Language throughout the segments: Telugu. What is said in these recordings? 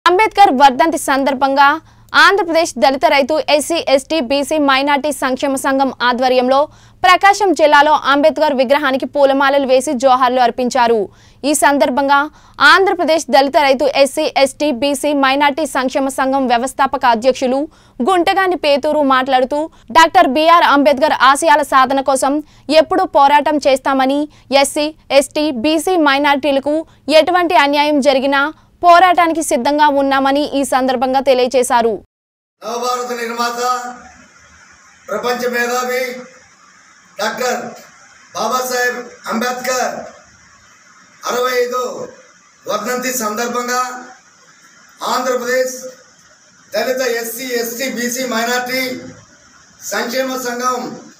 అంబేద్కర్ వర్ధంతి సందర్భంగా ఆంధ్రప్రదేశ్ దళిత రైతు ఎస్సీ ఎస్టీ బీసీ మైనార్టీ సంక్షేమ సంఘం ఆధ్వర్యంలో ప్రకాశం జిల్లాలో అంబేద్కర్ విగ్రహానికి పూలమాలలు వేసి జోహార్లు అర్పించారు ఈ సందర్భంగా ఆంధ్రప్రదేశ్ దళిత రైతు ఎస్సీ ఎస్టీ బీసీ మైనార్టీ సంక్షేమ సంఘం వ్యవస్థాపక అధ్యక్షులు గుంటగాని పేతూరు మాట్లాడుతూ డాక్టర్ బిఆర్ అంబేద్కర్ ఆశయాల సాధన కోసం ఎప్పుడూ పోరాటం చేస్తామని ఎస్సీ ఎస్టీ బీసీ మైనార్టీలకు ఎటువంటి అన్యాయం జరిగినా పోరాటానికి సిద్ధంగా ఉన్నామని ఈ సందర్భంగా తెలియజేశారు నవభారత నిర్మాత ప్రపంచ మేధావి డాక్టర్ బాబాసాహెబ్ అంబేద్కర్ అరవై ఐదో వర్ధంతి సందర్భంగా Andhra Pradesh Dalit SC ST BC minority సంక్షేమ సంఘం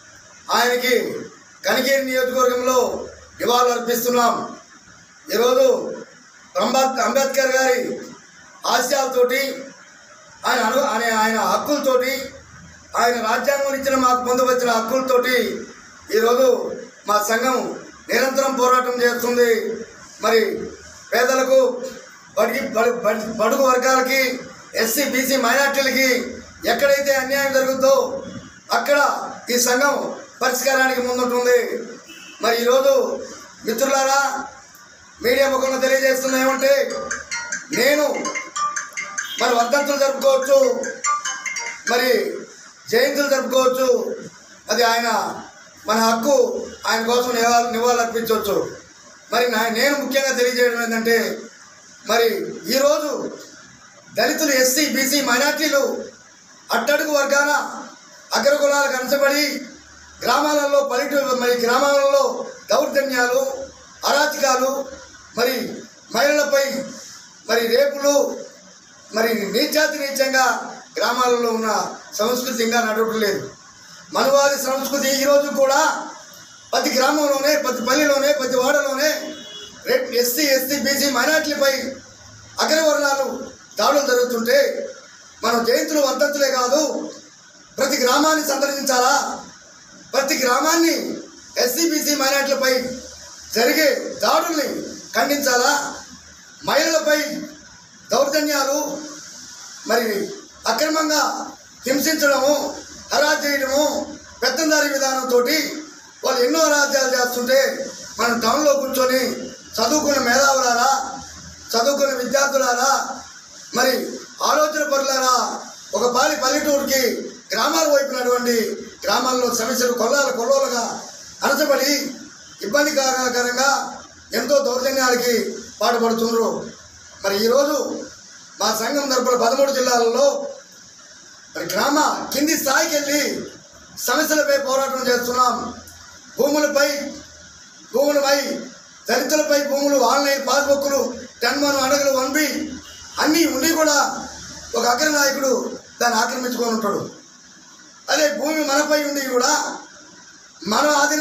ఆయనకి కనిగిరి నియోజకవర్గంలో నివాళులు అర్పిస్తున్నాం ఈరోజు అంబేద్ అంబేద్కర్ గారి ఆశయాలతోటి ఆయన అను ఆయన ఆయన హక్కులతోటి ఆయన రాజ్యాంగం ఇచ్చిన మాకు పొందవచ్చిన హక్కులతోటి ఈరోజు మా సంఘం నిరంతరం పోరాటం చేస్తుంది మరి పేదలకు బడికి బడు- బడు- బడుగు వర్గాలకి ఎస్సీ బీసీ మైనార్టీలకి ఎక్కడైతే అన్యాయం జరుగుతుందో అక్కడ ఈ సంఘం పరిష్కారానికి ముందుంటుంది మరి ఈరోజు మిత్రులారా మీడియా ముఖంగా తెలియజేస్తున్నా ఏమంటే నేను మరి వర్ధంతులు జరుపుకోవచ్చు మరి జయంతులు జరుపుకోవచ్చు అది ఆయన మన హక్కు ఆయన కోసం నివాళ నివాళులు అర్పించవచ్చు మరి నా నేను ముఖ్యంగా తెలియజేయడం ఏంటంటే మరి ఈరోజు దళితులు ఎస్సీ బీసీ మైనార్టీలు అట్టడుగు వర్గాన అగ్రకులాలకు అంచబడి గ్రామాలలో పల్లెటూరు మరి గ్రామాలలో దౌర్జన్యాలు అరాచకాలు మరి మహిళలపై మరి రేపులు మరి నీచాతి నీచంగా గ్రామాలలో ఉన్న సంస్కృతి ఇంకా నడవడం లేదు మనువాది సంస్కృతి ఈరోజు కూడా ప్రతి గ్రామంలోనే ప్రతి పల్లెలోనే ప్రతి వాడలోనే రెడ్ ఎస్సీ ఎస్టీ బీసీ మైనార్టీలపై అగ్రవర్ణాలు దాడులు జరుగుతుంటే మనం జయంతులు వర్ధంతులే కాదు ప్రతి గ్రామాన్ని సందర్శించాలా ప్రతి గ్రామాన్ని ఎస్సీ బీసీ మైనార్టీలపై జరిగే దాడుల్ని ఖండించాలా మహిళలపై దౌర్జన్యాలు మరి అక్రమంగా హింసించడము హరాజ్ చేయడము పెత్తందారి విధానంతో వాళ్ళు ఎన్నో రాజ్యాలు చేస్తుంటే మనం టౌన్లో కూర్చొని చదువుకున్న మేధావులారా చదువుకున్న విద్యార్థులారా మరి ఆలోచన పరులారా ఒక పాలి పల్లెటూరుకి గ్రామాల వైపునటువంటి గ్రామాల్లో సమస్యలు కొల్లాల కొల్లోలుగా అణచబడి ఇబ్బందికరంగా ఎంతో దౌర్జన్యాలకి పాటుపడుతున్నారు మరి ఈరోజు మా సంఘం తరపున పదమూడు జిల్లాలలో మరి గ్రామ కింది స్థాయికి వెళ్ళి సమస్యలపై పోరాటం చేస్తున్నాం భూములపై భూములపై దళితులపై భూములు ఆన్లైన్ పాస్బుక్లు టెన్ వన్ అడగలు వన్ బి అన్నీ ఉండి కూడా ఒక అగ్ర నాయకుడు దాన్ని ఆక్రమించుకొని ఉంటాడు అదే భూమి మనపై ఉండి కూడా మన ఆధీన